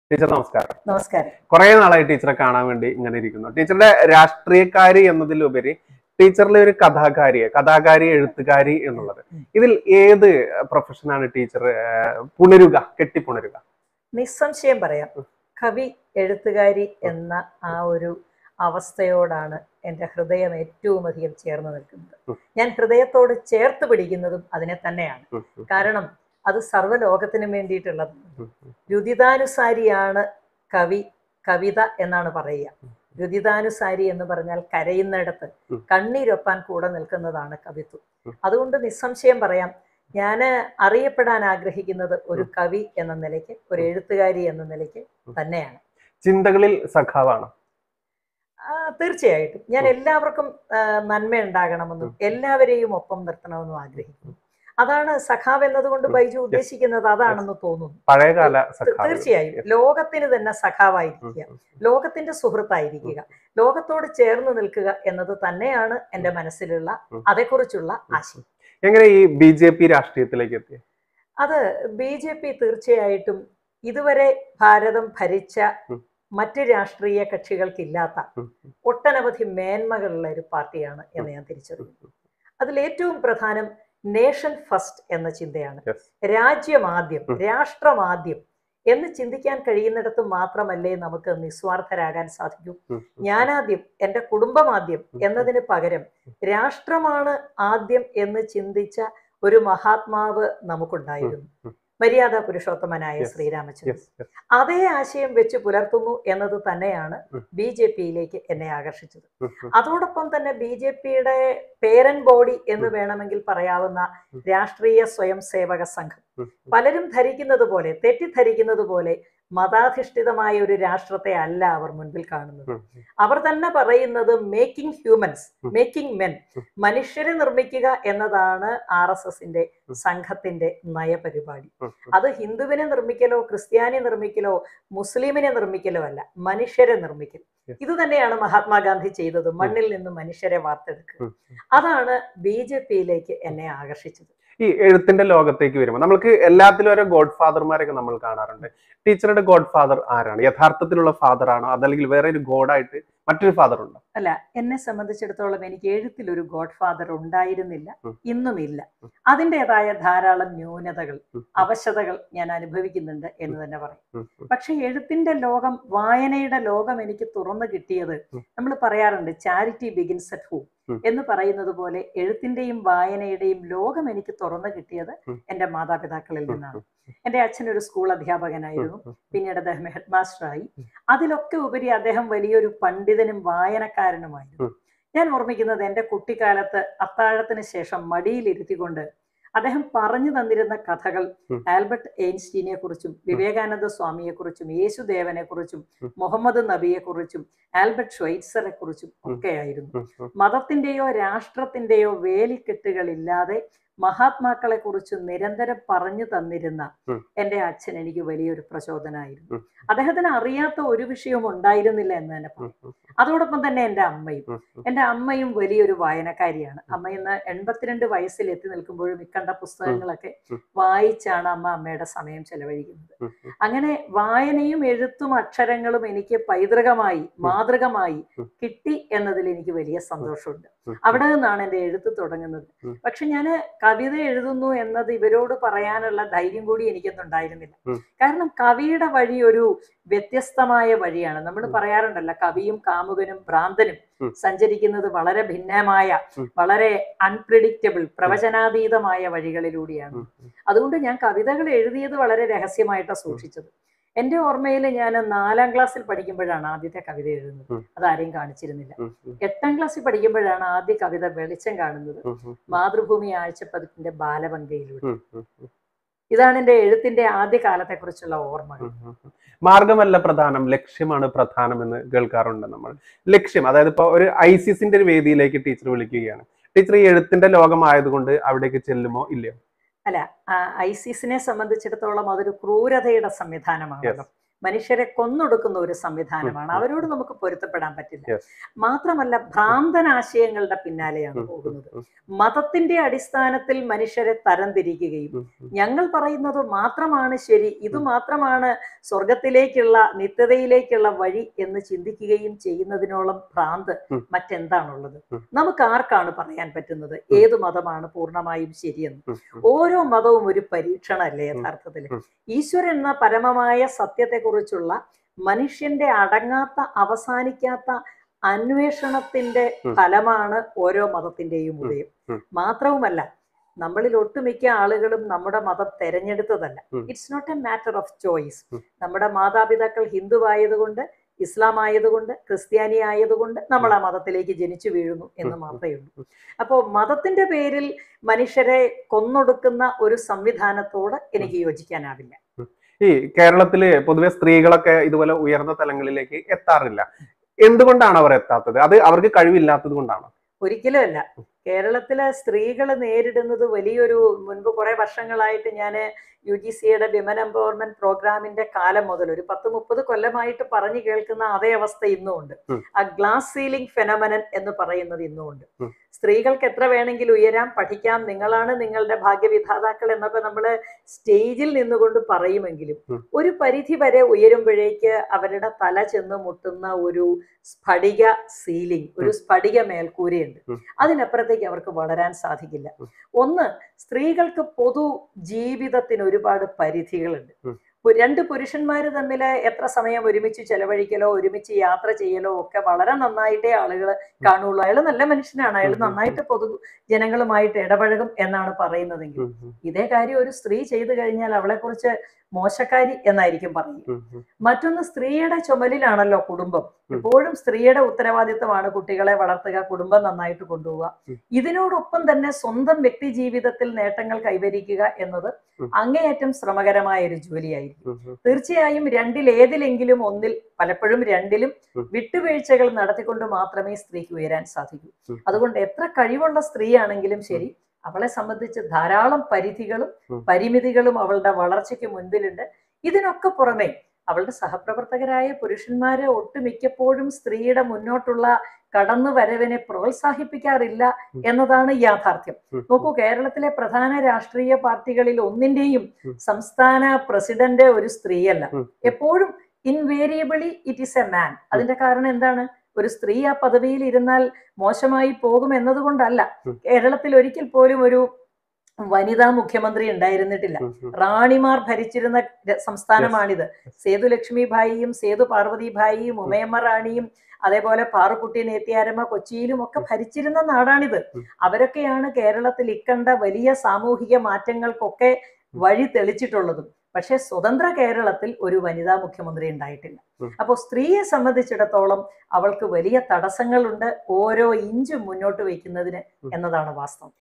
Teacher നമസ്കാരം നമസ്കാരം കുറെ നാളായി ടീച്ചറെ കാണാൻ വേണ്ടി ഇങ്ങനെ ഇരിക്കുന്നു ടീച്ചറുടെ രാഷ്ട്രീയക്കാരി എന്നതിലുപരി ടീച്ചറിലെ ഒരു കഥാകാരിയെ കഥാകാരി എഴുത്തുകാരി എന്നുള്ളത് ഇതിൽ ഏത് പ്രൊഫഷനാണ് ടീച്ചർ പുണരുക കെട്ടിപ്പുണരുക നിസ്സംശയം പറയാം കവി എഴുത്തുകാരി എന്ന ആ ഒരു അവസ്ഥയോടാണ് എൻ്റെ ഹൃദയം ഏറ്റവും അധികം ചേർന്ന് നിൽക്കുന്നത് ഉം. ഞാൻ ഹൃദയത്തോട് ചേർത്ത് പിടിക്കുന്നതും അതിനെ തന്നെയാണ് ഉം, ഉം, കാരണം അത് സർവ്വലോകത്തിനും വേണ്ടിയിട്ടുള്ളത് ഉം, ഉം. രുദിതാനുസാരിയാണ് കവി കവിത എന്നാണ് പറയുക രുദിതാനുസാരി എന്ന് പറഞ്ഞാൽ കരയുന്നിടത്ത് ഉം. കണ്ണീരൊപ്പാൻ കൂടെ നിൽക്കുന്നതാണ് കവിത്വം ഉം. അതുകൊണ്ട് നിസ്സംശയം പറയാം ഞാൻ അറിയപ്പെടാൻ ആഗ്രഹിക്കുന്നത് ഒരു കവി എന്ന നിലയ്ക്ക് ഒരു എഴുത്തുകാരി എന്ന നിലയ്ക്ക് തന്നെയാണ് ചിന്തകളിൽ സഖാവാണ് ആ, തീർച്ചയായിട്ടും ഞാൻ ഉം. എല്ലാവർക്കും ആ, നന്മ ഉണ്ടാകണമെന്നും എല്ലാവരെയും ഒപ്പം നിർത്തണമെന്നും ആഗ്രഹിക്കുന്നു അതാണ് സഖാവ് എന്നതുകൊണ്ട് ഉം. ബൈജു Yes. ഉദ്ദേശിക്കുന്നത് അതാണെന്ന് തോന്നുന്നു പഴയകാല തീ- സഖാവ് തീർച്ചയായും Yes. ലോകത്തിന് തന്നെ സഖാവായിരിക്കുക ഉം, ഉം, ലോകത്തിന്റെ സുഹൃത്തായിരിക്കുക ലോകത്തോട് ചേർന്ന് നിൽക്കുക എന്നത് തന്നെയാണ് എൻ്റെ മനസ്സിലുള്ള ഉം. അതേക്കുറിച്ചുള്ള ഉം. ആശയം എങ്ങനെ ഈ ബി ജെ പി രാഷ്ട്രീയത്തിലേക്ക് എത്തി അത് ബി ജെ പി തീർച്ചയായിട്ടും ഇതുവരെ ഭാരതം ഭരിച്ച ഉം. മറ്റ് രാഷ്ട്രീയ കക്ഷികൾക്കില്ലാത്ത ഉം, ഉം, ഒട്ടനവധി മേന്മകളുള്ള ഒരു പാർട്ടിയാണ് എന്ന് ഞാൻ തിരിച്ചറിയുന്നു അതിൽ ഏറ്റവും പ്രധാനം നേഷൻ ഫസ്റ്റ് എന്ന ചിന്തയാണ് Yes. രാജ്യമാദ്യം ഉം. രാഷ്ട്രമാദ്യം എന്ന് ചിന്തിക്കാൻ കഴിയുന്നിടത്ത് മാത്രമല്ലേ നമുക്ക് നിസ്വാർത്ഥരാകാൻ സാധിക്കൂ ഉം, ഉം. ഞാനാദ്യം എൻ്റെ കുടുംബമാദ്യം ഉം. എന്നതിന് പകരം രാഷ്ട്രമാണ് ആദ്യം എന്ന് ചിന്തിച്ച ഒരു മഹാത്മാവ് നമുക്കുണ്ടായിരുന്നു ഉം. മര്യാദ പുരുഷോത്തമനായ Yes. Sri Ramachandran Yes, yes. അതേ ആശയം വെച്ച് പുലർത്തുന്നു എന്നത് തന്നെയാണ് ഉം. ബി ജെ പിയിലേക്ക് എന്നെ ആകർഷിച്ചത് ഉം, ഉം. അതോടൊപ്പം തന്നെ ബി ജെ പിയുടെ പേരൻ ബോഡി എന്ന് ഉം. വേണമെങ്കിൽ പറയാവുന്ന ഉം. രാഷ്ട്രീയ സ്വയം സേവക സംഘം ഉം, ഉം. പലരും ധരിക്കുന്നത് പോലെ തെറ്റിദ്ധരിക്കുന്നത് പോലെ മതാധിഷ്ഠിതമായ ഒരു രാഷ്ട്രത്തെ അല്ല അവർ മുൻപിൽ കാണുന്നത് ഉം, ഉം. അവർ തന്നെ പറയുന്നത് മേക്കിംഗ് ഹ്യൂമൻസ് ഉം. മേക്കിംഗ് മെൻ ഉം. മനുഷ്യരെ നിർമ്മിക്കുക എന്നതാണ് ആർ എസ് എസിന്റെ ഉം. സംഘത്തിന്റെ നയപരിപാടി ഉം, ഉം. അത് ഹിന്ദുവിനെ നിർമ്മിക്കലോ ക്രിസ്ത്യാനി നിർമ്മിക്കലോ മുസ്ലിമിനെ നിർമ്മിക്കലോ അല്ല മനുഷ്യരെ നിർമ്മിക്കൽ Yes. ഇത് തന്നെയാണ് മഹാത്മാഗാന്ധി ചെയ്തത് മണ്ണിൽ നിന്ന് മനുഷ്യരെ വാർത്തെടുക്കുക ഉം, ഉം. അതാണ് ബി ജെ പിയിലേക്ക് എന്നെ ആകർഷിച്ചത് ഈ എഴുത്തിന്റെ ലോകത്തേക്ക് വരുമ്പോൾ നമ്മൾക്ക് എല്ലാത്തിലും ഓരോ ഗോഡ് ഫാദർമാരൊക്കെ നമ്മൾ കാണാറുണ്ട് ടീച്ചറുടെ ഗോഡ് ഫാദർ ആരാണ് യഥാർത്ഥത്തിലുള്ള ഫാദർ ആണോ അതല്ലെങ്കിൽ വേറെ ഒരു ഗോഡായിട്ട് മറ്റൊരു ഫാദർ ഉണ്ടോ അല്ല എന്നെ സംബന്ധിച്ചിടത്തോളം എനിക്ക് എഴുത്തിൽ ഒരു ഗോഡ് ഫാദർ ഉണ്ടായിരുന്നില്ല ഉം. ഇന്നുമില്ല ഉം. അതിൻ്റെതായ ധാരാളം ന്യൂനതകൾ ഉം, ഉം, അവശതകൾ ഞാൻ അനുഭവിക്കുന്നുണ്ട് എന്ന് തന്നെ പറയും ഉം, ഉം. പക്ഷെ എഴുത്തിന്റെ ലോകം വായനയുടെ ലോകം എനിക്ക് തുറന്നു കിട്ടിയത് ഉം. നമ്മൾ പറയാറുണ്ട് ചാരിറ്റി ബിഗിൻസ് അറ്റ് ഹോം ഉം. എന്ന് പറയുന്നത് പോലെ എഴുത്തിന്റെയും വായനയുടെയും ലോകം എനിക്ക് തുറന്നു കിട്ടിയത് ഉം. എൻ്റെ മാതാപിതാക്കളിൽ ഉം, നിന്നാണ് ഉം, എൻ്റെ അച്ഛൻ ഒരു സ്കൂൾ അധ്യാപകനായിരുന്നു ഉം, ഉം. പിന്നീട് അദ്ദേഹം ഹെഡ് മാസ്റ്ററായി ഉം. അതിലൊക്കെ ഉപരി അദ്ദേഹം വലിയൊരു പണ്ഡിതനും വായനക്കാരനുമായിരുന്നു ഉം. ഞാൻ ഓർമ്മിക്കുന്നത് എൻ്റെ കുട്ടിക്കാലത്ത് അത്താഴത്തിന് ശേഷം മടിയിലിരുത്തിക്കൊണ്ട് അദ്ദേഹം പറഞ്ഞു തന്നിരുന്ന കഥകൾ ഉം. ആൽബർട്ട് എയിൻസ്റ്റീനെ കുറിച്ചും വിവേകാനന്ദ സ്വാമിയെ കുറിച്ചും യേശുദേവനെ കുറിച്ചും ഉം. മുഹമ്മദ് നബിയെ കുറിച്ചും ആൽബർട്ട് ഷ്വൈറ്റ്സറെ കുറിച്ചും ഉം. ഒക്കെയായിരുന്നു ഉം, ഉം. മതത്തിന്റെയോ രാഷ്ട്രത്തിന്റെയോ വേലിക്കെട്ടുകളില്ലാതെ മഹാത്മാക്കളെ കുറിച്ച് നിരന്തരം പറഞ്ഞു തന്നിരുന്ന ഉം. എൻ്റെ അച്ഛൻ എനിക്ക് വലിയൊരു പ്രചോദനമായിരുന്നു ഉം. അദ്ദേഹത്തിന് അറിയാത്ത ഒരു വിഷയവും ഉണ്ടായിരുന്നില്ല എന്ന് തന്നെ ഉം, പറയാം ഉം, അതോടൊപ്പം തന്നെ എൻ്റെ അമ്മയും ഉം, ഉം. എൻ്റെ അമ്മയും വലിയൊരു വായനക്കാരിയാണ് അമ്മ ഇന്ന് എൺപത്തിരണ്ട് വയസ്സിൽ എത്തി നിൽക്കുമ്പോഴും ഇക്കണ്ട പുസ്തകങ്ങളൊക്കെ ഉം. വായിച്ചാണ് അമ്മ അമ്മയുടെ സമയം ചെലവഴിക്കുന്നത് ഉം, ഉം. അങ്ങനെ വായനയും എഴുത്തും അക്ഷരങ്ങളും എനിക്ക് പൈതൃകമായി മാതൃകമായി ഉം. കിട്ടി എന്നതിൽ എനിക്ക് വലിയ സന്തോഷമുണ്ട് ഉം, അവിടെ നിന്നാണ് എൻ്റെ എഴുത്ത് തുടങ്ങുന്നത് ഉം. പക്ഷെ ഞാൻ കവിത എഴുതുന്നു എന്നത് ഇവരോട് പറയാനുള്ള ധൈര്യം കൂടി എനിക്കൊന്നും ഉണ്ടായിരുന്നില്ല ഉം. കാരണം കവിയുടെ വഴി ഒരു വ്യത്യസ്തമായ വഴിയാണ് നമ്മൾ ഉം. പറയാറുണ്ടല്ലോ കവിയും കാമുകനും ഭ്രാന്തനും ഉം. സഞ്ചരിക്കുന്നത് വളരെ ഭിന്നമായ ഉം. വളരെ അൺപ്രിഡിക്റ്റബിൾ പ്രവചനാതീതമായ വഴികളിലൂടെയാണ് ഉം, ഉം. അതുകൊണ്ട് ഞാൻ കവിതകൾ എഴുതിയത് വളരെ രഹസ്യമായിട്ടാണ് സൂക്ഷിച്ചത് എൻ്റെ ഓർമ്മയിൽ ഞാൻ നാലാം ക്ലാസ്സിൽ പഠിക്കുമ്പോഴാണ് ആദ്യത്തെ കവിത എഴുതുന്നത് ഉം. അതാരെയും കാണിച്ചിരുന്നില്ല ഉം, ഉം, എട്ടാം ക്ലാസ്സിൽ പഠിക്കുമ്പോഴാണ് ആദ്യ കവിത വെളിച്ചം കാണുന്നത് ഉം, ഉം, മാതൃഭൂമി ആഴ്ചപ്പതിപ്പിന്റെ ബാലഭംഗയിലൂടെ ഉം, ഉം, ഉം. ഇതാണ് എൻ്റെ എഴുത്തിന്റെ ആദ്യ കാലത്തെക്കുറിച്ചുള്ള ഓർമ്മകൾ ഉം, ഉം, ഉം. മാർഗമല്ല പ്രധാനം ലക്ഷ്യമാണ് പ്രധാനം എന്ന് കേൾക്കാറുണ്ട് നമ്മൾ ലക്ഷ്യം അതായത് ഇപ്പൊ ഒരു ഐസിസിന്റെ ഒരു വേദിയിലേക്ക് ടീച്ചർ വിളിക്കുകയാണ് ടീച്ചർ ഈ എഴുത്തിന്റെ ലോകമായതുകൊണ്ട് അവിടേക്ക് ചെല്ലുമോ ഇല്ലയോ ഐസിസിനെ സംബന്ധിച്ചിടത്തോളം അതൊരു ക്രൂരതയുടെ സംവിധാനമാണല്ലോ മനുഷ്യരെ കൊന്നൊടുക്കുന്ന ഒരു സംവിധാനമാണ് ഉം. അവരോട് നമുക്ക് പൊരുത്തപ്പെടാൻ പറ്റില്ല Yes. മാത്രമല്ല ഭ്രാന്തനാശയങ്ങളുടെ പിന്നാലെയാണ് ഉം, ഉം, പോകുന്നത് ഉം, മതത്തിന്റെ അടിസ്ഥാനത്തിൽ മനുഷ്യരെ തരംതിരിക്കുകയും ഉം, ഉം. ഞങ്ങൾ പറയുന്നത് മാത്രമാണ് ശരി ഇത് മാത്രമാണ് സ്വർഗത്തിലേക്കുള്ള നിത്യതയിലേക്കുള്ള വഴി എന്ന് ചിന്തിക്കുകയും ചെയ്യുന്നതിനോളം ഭ്രാന്ത് ഉം. മറ്റെന്താണുള്ളത് ഉം. നമുക്ക് ആർക്കാണ് പറയാൻ പറ്റുന്നത് ഏത് മതമാണ് പൂർണ്ണമായും ശരിയെന്ന് ഉം, ഉം. ഓരോ മതവും ഒരു പരീക്ഷണമല്ലേ യഥാർത്ഥത്തിൽ ഉം. ഈശ്വരൻ എന്ന പരമമായ സത്യത്തെക്കുറിച്ചുള്ള മനുഷ്യന്റെ അടങ്ങാത്ത അവസാനിക്കാത്ത അന്വേഷണത്തിന്റെ ഉം. ഫലമാണ് ഓരോ മതത്തിന്റെയും ഉദയം ഉം. മാത്രവുമല്ല നമ്മളിൽ ഒട്ടുമിക്ക ആളുകളും നമ്മുടെ മതം തെരഞ്ഞെടുത്തതല്ല ഉം. It's not a matter of choice ഉം. നമ്മുടെ മാതാപിതാക്കൾ ഹിന്ദു ആയതുകൊണ്ട് ഇസ്ലാം ആയതുകൊണ്ട് ക്രിസ്ത്യാനി ആയതുകൊണ്ട് നമ്മൾ ആ മതത്തിലേക്ക് ജനിച്ചു വീഴുന്നു എന്ന് ഉം. മാത്രമേ ഉള്ളൂ അപ്പോൾ മതത്തിന്റെ പേരിൽ മനുഷ്യരെ കൊന്നൊടുക്കുന്ന ഒരു സംവിധാനത്തോട് എനിക്ക് യോജിക്കാനാവില്ല ഈ കേരളത്തില് പൊതുവെ സ്ത്രീകളൊക്കെ ഇതുപോലെ ഉയർന്ന തലങ്ങളിലേക്ക് എത്താറില്ല എന്തുകൊണ്ടാണ് അവർ എത്താത്തത് അത് അവർക്ക് കഴിവില്ലാത്തത് കൊണ്ടാണ് ഒരിക്കലും അല്ല കേരളത്തിലെ സ്ത്രീകൾ നേരിടുന്നത് വലിയൊരു മുൻപ് കുറെ വർഷങ്ങളായിട്ട് ഞാൻ യു ജി സിയുടെ വിമൻ എംപവർമെന്റ് പ്രോഗ്രാമിന്റെ കാലം മുതൽ ഒരു പത്ത് മുപ്പത് കൊല്ലമായിട്ട് പറഞ്ഞു കേൾക്കുന്ന അതേ അവസ്ഥ ഇന്നും ഉണ്ട് ഉം. ആ ഗ്ലാസ് സീലിംഗ് ഫെനമനൻ എന്ന് പറയുന്നത് ഇന്നും ഉണ്ട് ഉം. സ്ത്രീകൾക്ക് എത്ര വേണമെങ്കിലും ഉയരാം പഠിക്കാം നിങ്ങളാണ് നിങ്ങളുടെ ഭാഗ്യവിധാതാക്കൾ എന്നൊക്കെ നമ്മൾ സ്റ്റേജിൽ നിന്നുകൊണ്ട് പറയുമെങ്കിലും ഉം. ഒരു പരിധി വരെ ഉയരുമ്പോഴേക്ക് അവരുടെ തല ചെന്ന് മുട്ടുന്ന ഒരു സ്ഫടിക സീലിംഗ് ഒരു സ്ഫടിക മേൽക്കൂരയുണ്ട് ഉം. അതിനപ്പുറത്തേക്ക് അവർക്ക് വളരാൻ സാധിക്കില്ല ഉം. ഒന്ന് സ്ത്രീകൾക്ക് പൊതു ജീവിതത്തിന് ഒരുപാട് പരിധികളുണ്ട് ഉം. പു- രണ്ട് പുരുഷന്മാർ തമ്മിൽ എത്ര സമയം ഒരുമിച്ച് ചെലവഴിക്കലോ ഒരുമിച്ച് യാത്ര ചെയ്യലോ ഒക്കെ വളരെ നന്നായിട്ടേ ആളുകൾ കാണുള്ളൂ അയാൾ നല്ല മനുഷ്യനാണ് അയാൾ ഉം, ഉം, ഉം. നന്നായിട്ട് പൊതു ജനങ്ങളുമായിട്ട് ഇടപഴകും എന്നാണ് പറയുന്നതെങ്കിൽ ഉം, ഉം, ഇതേ കാര്യം ഒരു സ്ത്രീ ചെയ്തു കഴിഞ്ഞാൽ അവളെക്കുറിച്ച് മോശക്കാരി എന്നായിരിക്കും പറയുക ഉം, ഉം. മറ്റൊന്ന് സ്ത്രീയുടെ ചുമലിലാണല്ലോ കുടുംബം ഉം. എപ്പോഴും സ്ത്രീയുടെ ഉത്തരവാദിത്തമാണ് കുട്ടികളെ വളർത്തുക കുടുംബം നന്നായിട്ട് കൊണ്ടുപോവുക ഉം. ഇതിനോടൊപ്പം തന്നെ സ്വന്തം വ്യക്തി ജീവിതത്തിൽ നേട്ടങ്ങൾ കൈവരിക്കുക എന്നത് ഉം. അങ്ങേയറ്റം ശ്രമകരമായ ഒരു ജോലിയായിരിക്കും ഉം, ഉം. തീർച്ചയായും രണ്ടിൽ ഏതിലെങ്കിലും ഒന്നിൽ പലപ്പോഴും രണ്ടിലും ഉം. വിട്ടുവീഴ്ചകൾ നടത്തിക്കൊണ്ട് മാത്രമേ സ്ത്രീക്ക് ഉയരാൻ സാധിക്കൂ ഉം. അതുകൊണ്ട് എത്ര കഴിവുള്ള സ്ത്രീയാണെങ്കിലും ശരി അവളെ സംബന്ധിച്ച് ധാരാളം പരിധികളും ഉം. പരിമിതികളും അവളുടെ വളർച്ചയ്ക്ക് മുൻപിലുണ്ട് ഇതിനൊക്കെ പുറമെ അവളുടെ സഹപ്രവർത്തകരായ പുരുഷന്മാരെ ഒട്ടുമിക്കപ്പോഴും സ്ത്രീയുടെ മുന്നോട്ടുള്ള കടന്നു വരവിനെ പ്രോത്സാഹിപ്പിക്കാറില്ല ഉം. എന്നതാണ് യാഥാർത്ഥ്യം ഉം, നോക്കൂ കേരളത്തിലെ പ്രധാന രാഷ്ട്രീയ പാർട്ടികളിൽ ഒന്നിന്റെയും ഉം. സംസ്ഥാന സംസ്ഥാന പ്രസിഡന്റ് ഒരു സ്ത്രീയല്ല ഉം, ഉം. എപ്പോഴും invariably it is a man അതിന്റെ കാരണം എന്താണ് ഒരു സ്ത്രീ ആ പദവിയിൽ ഇരുന്നാൽ മോശമായി പോകും എന്നതുകൊണ്ടല്ല ഉം. കേരളത്തിൽ ഒരിക്കൽ പോലും ഒരു വനിതാ മുഖ്യമന്ത്രി ഉണ്ടായിരുന്നിട്ടില്ല ഉം, ഉം. റാണിമാർ ഭരിച്ചിരുന്ന ര- സംസ്ഥാനമാണിത് സേതു ലക്ഷ്മി ഭായിയും സേതു പാർവതി ഭായിയും ഉമയമ്മ റാണിയും അതേപോലെ പാറുക്കുട്ടി നേത്തിയാരമ്മ കൊച്ചിയിലും ഒക്കെ ഭരിച്ചിരുന്ന നാടാണിത് ഉം. അവരൊക്കെയാണ് കേരളത്തിൽ ഇക്കണ്ട വലിയ സാമൂഹിക മാറ്റങ്ങൾക്കൊക്കെ വഴി തെളിച്ചിട്ടുള്ളതും പക്ഷെ സ്വതന്ത്ര കേരളത്തിൽ ഒരു വനിതാ മുഖ്യമന്ത്രി ഉണ്ടായിട്ടില്ല ഉം. അപ്പോൾ സ്ത്രീയെ സംബന്ധിച്ചിടത്തോളം അവൾക്ക് വലിയ തടസ്സങ്ങളുണ്ട് ഓരോ ഇഞ്ചും മുന്നോട്ട് വയ്ക്കുന്നതിന് ഉം. എന്നതാണ് വാസ്തവം